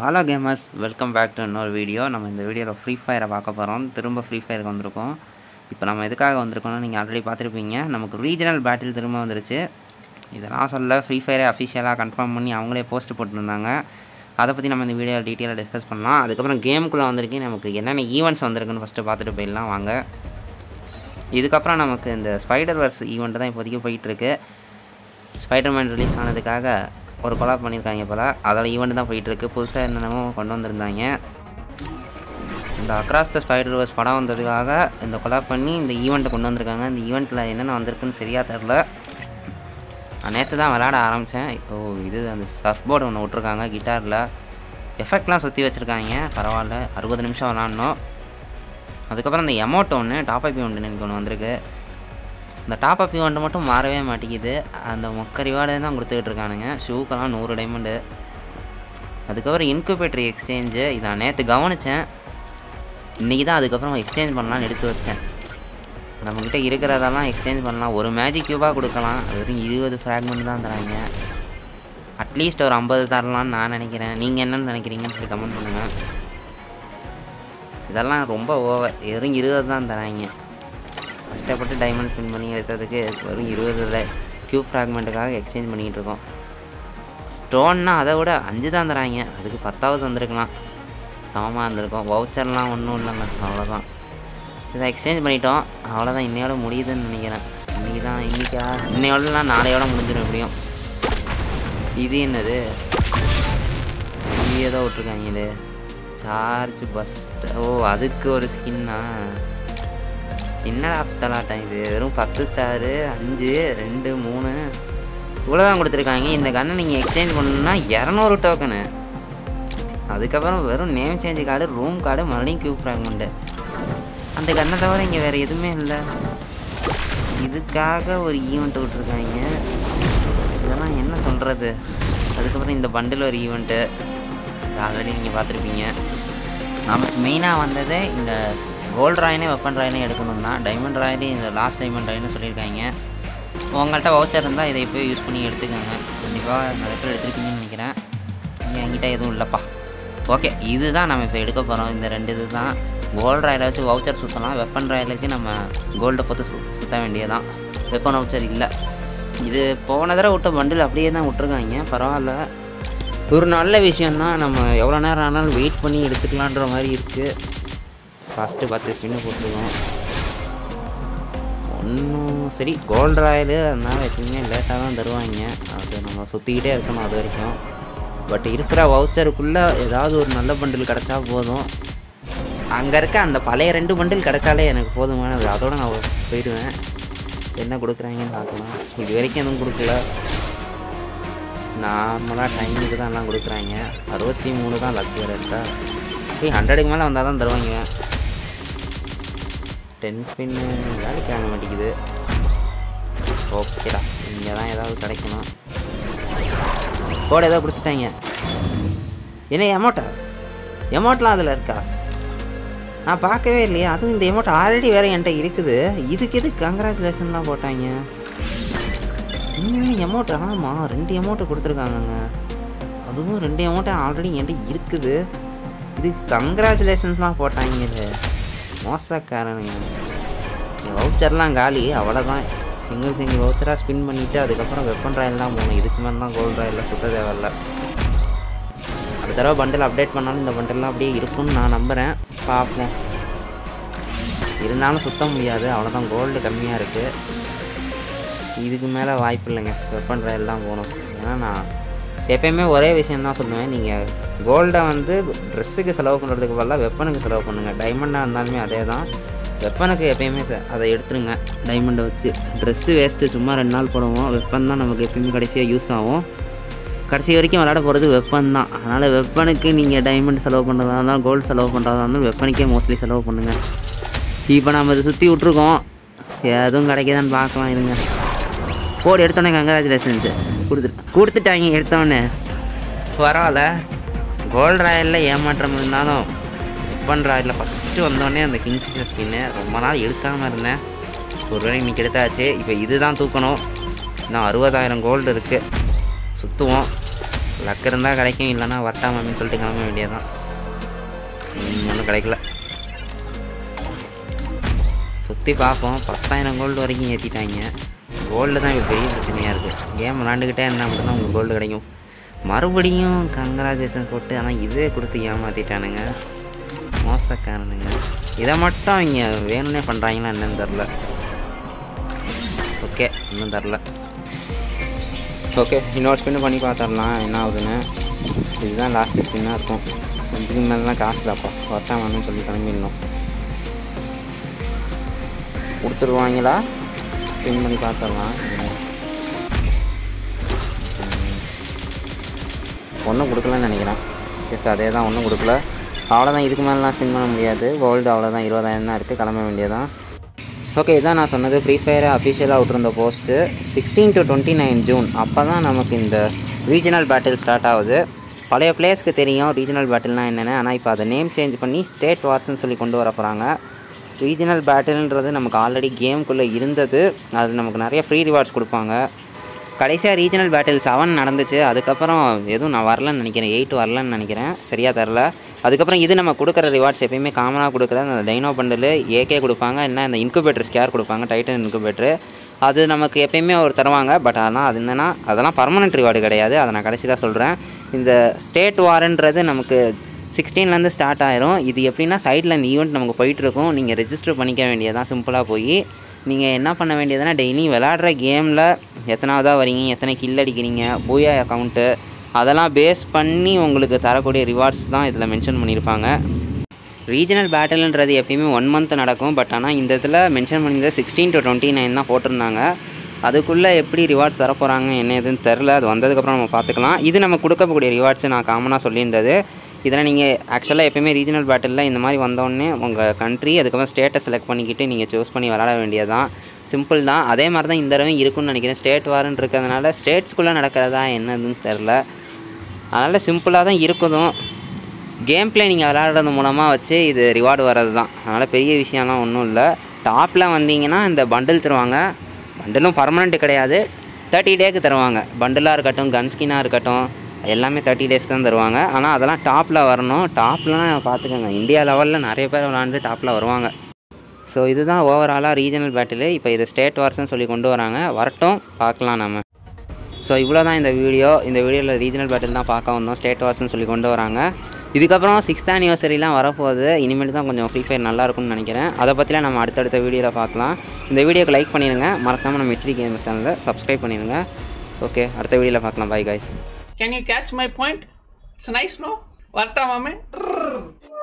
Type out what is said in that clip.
Hello gamers welcome back to இன்னொரு video நம்ம இந்த வீடியோவில் ஃப்ரீ ஃபயரை பார்க்க போகிறோம் திரும்ப ஃப்ரீ ஃபயருக்கு வந்திருக்கோம் இப்போ நம்ம எதுக்காக வந்திருக்கோம்னா நீங்கள் ஆல்ரெடி பார்த்துருப்பீங்க நமக்கு ரீஜனல் பேட்டில் திரும்ப வந்துருச்சு இதெல்லாம் சொல்ல ஃப்ரீ ஃபயரை அஃபிஷியலாக கன்ஃபார்ம் பண்ணி அவங்களே போஸ்ட் போட்டிருந்தாங்க அதை பற்றி நம்ம இந்த வீடியோவில் டீட்டெயிலாக டிஸ்கஸ் பண்ணலாம் அதுக்கப்புறம் கேமுக்குள்ளே வந்திருக்கேன் நமக்கு என்னென்ன ஈவெண்ட்ஸ் வந்திருக்குன்னு ஃபஸ்ட்டு பார்த்துட்டு போயிடலாம் வாங்க இதுக்கப்புறம் நமக்கு இந்த ஸ்பைடர் வர்ஸ் ஈவெண்ட் தான் இப்போதைக்கு போயிட்டுருக்கு ஸ்பைடர்மேன் ரிலீஸ் ஆனதுக்காக ஒரு கொலாப் பண்ணியிருக்காங்க போல் அதோட ஈவெண்ட் தான் போயிட்டுருக்கு புதுசாக என்னென்னமோ கொண்டு வந்திருந்தாங்க இந்த அக்ராஸ் த ஸ்பைடர் வர்ஸ் படம் வந்ததுக்காக இந்த கொலாப் பண்ணி இந்த ஈவெண்ட்டை கொண்டு வந்திருக்காங்க இந்த ஈவெண்ட்டில் என்னென்ன வந்திருக்குன்னு சரியாக தெரில நான் நேற்று தான் விளாட ஆரம்பித்தேன் ஓ இது அந்த சர்ஃப் போர்டு ஒன்று விட்ருக்காங்க கிட்டாரில் எஃபெக்ட்லாம் சுற்றி வச்சுருக்காங்க பரவாயில்ல அறுபது நிமிஷம் விளாட்ணும் அதுக்கப்புறம் இந்த எமௌண்ட் ஒன்று டாப் அப் ஒன்று எனக்கு ஒன்று வந்திருக்கு இந்த டாப் அப் ஈவெண்ட் மட்டும் மாறவே மாட்டேங்குது அந்த மொக்க ரிவார்டே தான் கொடுத்துக்கிட்டு இருக்கானுங்க ஷூக்கெல்லாம் நூறு டைமண்டு அதுக்கப்புறம் இன்குபேட்டரி எக்ஸ்சேஞ்சு இதை நான் நேற்று கவனித்தேன் இன்றைக்கி தான் அதுக்கப்புறம் எக்ஸ்சேஞ்ச் பண்ணலாம்னு எடுத்து வச்சேன் நம்மக்கிட்ட இருக்கிறதெல்லாம் எக்ஸ்சேஞ்ச் பண்ணலாம் ஒரு மேஜிக் க்யூபாக கொடுக்கலாம் அது வெறும் இருபது ஃப்ராக்மெண்ட் தான் தராங்க அட்லீஸ்ட் ஒரு ஐம்பது தரலாம்னு நான் நினைக்கிறேன் நீங்கள் என்னென்னு நினைக்கிறீங்கன்னு சொல்லி கமெண்ட் பண்ணுங்கள் இதெல்லாம் ரொம்ப ஓவர் வெறும் இருபது தான் தராங்க கஷ்டப்பட்டு டைமண்ட் ஸ்பின் பண்ணி எடுத்ததுக்கு வெறும் இருபது க்யூப் ஃப்ராக்மெண்ட்டுக்காக எக்ஸ்சேஞ்ச் பண்ணிக்கிட்டு இருக்கோம் ஸ்டோன்னா அதை விட அஞ்சு தான் தராங்க அதுக்கு பத்தாவது வந்திருக்கலாம் சமமாக இருந்திருக்கும் வவுச்சர்லாம் ஒன்றும் இல்லைங்க அவ்வளோதான் இதை எக்ஸ்சேஞ்ச் பண்ணிட்டோம் அவ்வளோதான் இன்னையோட முடியுதுன்னு நினைக்கிறேன் இன்றைக்கி தான் இன்றைக்கா இன்னையோடலாம் நாளையோட முடிஞ்சிடும் எப்படியும் இது என்னது இது ஏதோ விட்ருக்காங்க இது சார்ஜ் பஸ் ஓ அதுக்கு ஒரு ஸ்கின்னா என்னடா பித்தலாட்டம் இது வெறும் பத்து ஸ்டாரு அஞ்சு ரெண்டு மூணு இவ்வளோ தான் கொடுத்துருக்காங்க இந்த கன்னை நீங்கள் எக்ஸ்சேஞ்ச் பண்ணணும்னா இரநூறு டோக்கனு அதுக்கப்புறம் வெறும் name change card room card மறுபடியும் கியூப் ஃப்ராக்மெண்ட்டு அந்த கன்னை தவிர இங்கே வேறு எதுவுமே இல்லை இதுக்காக ஒரு ஈவெண்ட் விட்ருக்காங்க இதெல்லாம் என்ன சொல்கிறது அதுக்கப்புறம் இந்த பண்டில் ஒரு ஈவெண்ட்டு ஆல்ரெடி நீங்கள் பார்த்துருப்பீங்க நமக்கு மெயினாக வந்தது இந்த கோல்டு ராயினே வெப்பன் ராயினே எடுக்கணும் தான் டைமண்ட் ராயிலே இந்த லாஸ்ட் டைமண்ட் ராயின்னு சொல்லியிருக்காங்க உங்கள்கிட்ட வவுச்சர் இருந்தால் இதை போய் யூஸ் பண்ணி எடுத்துக்கோங்க கண்டிப்பாக நிறைய பேர் எடுத்துருப்பீங்கன்னு நினைக்கிறேன் இங்கே என்கிட்ட எதுவும் இல்லைப்பா ஓகே இதுதான் நம்ம இப்போ எடுக்க போகிறோம் இந்த ரெண்டு இது தான் கோல்டு ராயில் வச்சு வவுச்சர் சுற்றலாம் வெப்பன் ராயிலுக்கு நம்ம கோல்டை பார்த்து சு சுற்ற வேண்டியதான் வெப்பன் வவுச்சர் இல்லை இது போன தடவை விட்ட பண்டில் அப்படியே தான் விட்ருக்காங்க பரவாயில்ல ஒரு நல்ல விஷயந்தான் நம்ம எவ்வளோ நேரம் ஆனாலும் வெயிட் பண்ணி எடுத்துக்கலான்ற மாதிரி இருக்குது ஃபஸ்ட்டு பத்து ஸ்பின்னு போட்டுருக்கோம் ஒன்றும் சரி கோல்டு ராயலு அதனால் எப்பயுமே லேட்டாக தான் தருவாங்க அது நம்ம சுற்றிக்கிட்டே இருக்கணும் அது வரைக்கும் பட் இருக்கிற வவுச்சருக்குள்ளே ஏதாவது ஒரு நல்ல பண்டில் கிடச்சா போதும் அங்கே இருக்க அந்த பழைய ரெண்டு பண்டில் கிடச்சாலே எனக்கு போதுமானது அதோட நான் போயிடுவேன் என்ன கொடுக்குறாங்கன்னு பார்க்கலாம் இது வரைக்கும் எதுவும் கொடுக்கல நார்மலாக டைமுக்கு தான் எல்லாம் கொடுக்குறாங்க அறுபத்தி மூணு தான் லக்கு இருக்கா சரி ஹண்ட்ரடுக்கு மேலே வந்தால் தான் தருவாங்க டென் ஸ்பின்னு வேலைக்கு வாங்க மாட்டேங்குது ஓகேடா இங்கே தான் ஏதாவது கிடைக்கணும் கோடை ஏதோ கொடுத்துட்டாங்க என்ன எமௌண்ட்டா எமௌண்ட்லாம் அதில் இருக்கா நான் பார்க்கவே இல்லையா அதுவும் இந்த எமௌண்ட் ஆல்ரெடி வேறு என்கிட்ட இருக்குது இதுக்கு எது கங்க்ராச்சுலேஷன்லாம் போட்டாங்க இன்னும் எமௌண்ட் ஆமாம் ரெண்டு எமௌண்ட்டு கொடுத்துருக்காங்கங்க அதுவும் ரெண்டு எமௌண்ட்டு ஆல்ரெடி என்கிட்ட இருக்குது இது கங்க்ராச்சுலேஷன்ஸ்லாம் போட்டாங்க இது மோசக்காரனுங்க வவுச்சர்லாம் காலி அவ்வளோதான் சிங்கிள் சிங்கிள் வவுச்சராக ஸ்பின் பண்ணிவிட்டு அதுக்கப்புறம் வெப்பன் ராயல் தான் போகணும் இதுக்கு மேலே தான் கோல்டு ராயலில் சுத்த தேவையில்ல அடுத்த தடவை பண்டில் அப்டேட் பண்ணாலும் இந்த பண்டில்லாம் அப்படியே இருக்கும்னு நான் நம்புகிறேன் பார்ப்போம் இருந்தாலும் சுத்த முடியாது அவ்வளோதான் கோல்டு கம்மியாக இருக்குது இதுக்கு மேலே வாய்ப்பு இல்லைங்க வெப்பன் ராயல் தான் போகணும் ஏன்னா நான் எப்பயுமே ஒரே விஷயந்தான் சொல்லுவேன் நீங்கள் கோல்டை வந்து ட்ரெஸ்ஸுக்கு செலவு பண்ணுறதுக்கு பதிலாக வெப்பனுக்கு செலவு பண்ணுங்கள் டைமண்டாக இருந்தாலுமே அதே தான் வெப்பனுக்கு எப்பயுமே ச- அதை எடுத்துருங்க டைமண்டை வச்சு ட்ரெஸ்ஸு வேஸ்ட்டு சும்மா ரெண்டு நாள் போடுவோம் வெப்பன் தான் நமக்கு எப்பயுமே கடைசியாக யூஸ் ஆகும் கடைசி வரைக்கும் விளையாட போகிறது வெப்பன் தான் அதனால் வெப்பனுக்கு நீங்கள் டைமண்ட் செலவு பண்ணுறதா இருந்தாலும் கோல்டு செலவு பண்ணுறதா இருந்தாலும் வெப்பனுக்கே மோஸ்ட்லி செலவு பண்ணுங்கள் இப்போ நம்ம இதை சுற்றி விட்ருக்கோம் எதுவும் கிடைக்குதான்னு பார்க்கலாம் இருங்க கோடு எடுத்தோடனே கங்க்ராச்சுலேஷன்ஸு கொடுத்துட்டு கொடுத்துட்டாங்க எடுத்தோடனே பரவாயில்ல கோல்டு ராயலில் ஏமாற்றம் இருந்தாலும் வெப்பன் ராயலில் ஃபஸ்ட்டு வந்தோடனே அந்த கிங்ஃபிஷர் ஸ்கின்னு ரொம்ப நாள் எடுக்காமல் இருந்தேன் ஒரு வேளை இன்னைக்கு எடுத்தாச்சு இப்போ இதுதான் தூக்கணும் இன்னும் அறுபதாயிரம் கோல்டு இருக்குது சுற்றுவோம் லக் இருந்தால் கிடைக்கும் இல்லைன்னா வரட்டாமன்னு சொல்லிட்டு கிளம்ப வேண்டியதுதான் ஒன்றும் கிடைக்கல சுற்றி பார்ப்போம் பத்தாயிரம் கோல்டு வரைக்கும் ஏற்றிட்டாங்க கோல்டு தான் இப்போ பெரிய பிரச்சனையாக இருக்குது கேம் விளாண்டுக்கிட்டே இருந்தால் மட்டும்தான் உங்களுக்கு கோல்டு கிடைக்கும் மறுபடியும் கங்க்ராச்சுலேஷன் போட்டு ஆனால் இதே கொடுத்து ஏமாற்றிட்டானுங்க மோசக்காரனுங்க இதை மட்டும் அவங்க வேணும்னே பண்ணுறாங்களா என்னன்னு தெரில ஓகே இன்னும் தெரில ஓகே இன்னொரு ஸ்பின்னு பண்ணி பார்த்துடலாம் என்ன ஆகுதுன்னு இதுதான் லாஸ்ட்டு ஸ்பின்னாக இருக்கும் இதுக்கு மேலாம் காசு இல்லைப்பா வரட்டாமான்னு சொல்லி கிளம்பிடணும் கொடுத்துருவாங்களா ஸ்பின் பண்ணி பார்த்துடலாம் ஒன்றும் கொடுக்கலன்னு நினைக்கிறேன் எஸ் அதே தான் ஒன்றும் கொடுக்கல அவ்வளோதான் இதுக்கு மேலாம் ஸ்பின் பண்ண முடியாது கோல்டு அவ்வளோதான் இருபதாயிரம் தான் இருக்குது கிளம்ப வேண்டியதான் ஓகே இதான் நான் சொன்னது ஃப்ரீ ஃபயரை அஃபிஷியலாக விட்டுருந்த post sixteen to twenty nine June அப்போ தான் நமக்கு இந்த ரீஜனல் பேட்டில் ஸ்டார்ட் ஆகுது பழைய பிளேயர்ஸ்க்கு தெரியும் ரீஜனல் பேட்டில்னால் என்னென்னு ஆனால் இப்போ அதை நேம் சேஞ்ச் பண்ணி ஸ்டேட் வார்ஸ்னு சொல்லி கொண்டு வர போகிறாங்க ரீஜனல் பேட்டில்ன்றது நமக்கு ஆல்ரெடி கேம்குள்ளே இருந்தது அது நமக்கு நிறைய ஃப்ரீ ரிவார்ட்ஸ் கொடுப்பாங்க கடைசியாக ரீஜனல் பேட்டில் செவன் நடந்துச்சு அதுக்கப்புறம் எதுவும் நான் வரலன்னு நினைக்கிறேன் எயிட் வரலன்னு நினைக்கிறேன் சரியாக தரல அதுக்கப்புறம் இது நம்ம கொடுக்குற ரிவார்ட்ஸ் எப்பயுமே காமனாக கொடுக்குறது அந்த டைனோ பண்டலு ஏகே கொடுப்பாங்க என்ன இந்த இன்குபேட்டர் ஸ்கேர் கொடுப்பாங்க டைட்டன் இன்குபேட்டரு அது நமக்கு எப்பயுமே ஒரு தருவாங்க பட் ஆனால் அது என்னென்னா அதெல்லாம் பர்மனெண்ட் ரிவார்டு கிடையாது அதை நான் கடைசியாக சொல்கிறேன் இந்த ஸ்டேட் வாரன்றது நமக்கு சிக்ஸ்டீன்லேருந்து ஸ்டார்ட் ஆயிரும் இது எப்படின்னா சைடில் இந்த ஈவெண்ட் நமக்கு போயிட்டுருக்கும் நீங்கள் ரெஜிஸ்டர் பண்ணிக்க வேண்டியதான் சிம்பிளாக போய் நீங்கள் என்ன பண்ண வேண்டியதுன்னா டெய்லி விளாடுற கேமில் எத்தனாவதாக வரீங்க எத்தனை கில் அடிக்கிறீங்க பூயா அக்கௌண்ட்டு அதெல்லாம் பேஸ் பண்ணி உங்களுக்கு தரக்கூடிய ரிவார்ட்ஸ் தான் இதில் மென்ஷன் பண்ணியிருப்பாங்க ரீஜனல் பேட்டில்ன்றது எப்பயுமே ஒன் மந்த் நடக்கும் பட் ஆனால் இந்த இதில் மென்ஷன் பண்ணியிருந்தது சிக்ஸ்டீன் டு டுவெண்ட்டி நைன் தான் போட்டிருந்தாங்க அதுக்குள்ளே எப்படி ரிவார்ட்ஸ் தர போகிறாங்க என்ன எதுன்னு தெரில அது வந்ததுக்கப்புறம் நம்ம பார்த்துக்கலாம் இது நம்ம கொடுக்கக்கூடிய ரிவார்ட்ஸ் நான் காமனாக சொல்லியிருந்தது இதில் நீங்கள் ஆக்சுவலாக எப்பயுமே ரீஜனல் பேட்டிலில் இந்த மாதிரி வந்தோடனே உங்கள் கண்ட்ரி அதுக்கப்புறம் ஸ்டேட்டை செலக்ட் பண்ணிக்கிட்டு நீங்கள் சூஸ் பண்ணி விளாட வேண்டியதான் சிம்பிள் தான் அதே மாதிரி தான் இந்த தடவை இருக்குன்னு நினைக்கிறேன் ஸ்டேட் வாரன்னு இருக்கிறதுனால ஸ்டேட்ஸ்குள்ளே நடக்கிறதா என்னதுன்னு தெரில அதனால் சிம்பிளாக தான் இருக்குதும் கேம் பிளே நீங்கள் விளையாடுறது மூலமாக வச்சு இது ரிவார்டு வர்றது தான் அதனால் பெரிய விஷயம்லாம் ஒன்றும் இல்லை டாப்பில் வந்தீங்கன்னா இந்த பண்டில் தருவாங்க பண்டிலும் பர்மனெண்ட் கிடையாது தேர்ட்டி டேக்கு தருவாங்க பண்டிலாக இருக்கட்டும் கன்ஸ்கினாக இருக்கட்டும் எல்லாமே தேர்ட்டி டேஸ்க்கு தான் தருவாங்க ஆனால் அதெல்லாம் டாப்பில் வரணும் டாப்லாம் பார்த்துக்கோங்க இந்தியா லெவலில் நிறைய பேர் விளாண்டு டாப்பில் வருவாங்க ஸோ இதுதான் ஓவராலாக ரீஜனல் பேட்டில் இப்போ இது ஸ்டேட் வார்ஸ்னு சொல்லி கொண்டு வராங்க வரட்டும் பார்க்கலாம் நம்ம ஸோ இவ்வளோ தான் இந்த வீடியோ இந்த வீடியோவில் ரீஜனல் பேட்டில் தான் பார்க்க வந்தோம் ஸ்டேட் வார்ஸ்னு சொல்லி கொண்டு வராங்க இதுக்கப்புறம் சிக்ஸ்த் ஆனிவர்சரிலாம் வரப்போகுது இனிமேல் தான் கொஞ்சம் ஃப்ரீ ஃபயர் நல்லா இருக்கும்னு நினைக்கிறேன் அதை பற்றிலாம் நம்ம அடுத்தடுத்த வீடியோவில் பார்க்கலாம் இந்த வீடியோக்கு லைக் பண்ணிடுங்க மறக்காமல் நம்ம ஹெச்டி கேம்ஸ் சேனலை சப்ஸ்கிரைப் பண்ணிடுங்க ஓகே அடுத்த வீடியோவில் பார்க்கலாம் bye guys Can you catch my point? It's nice, no? Varta, mame?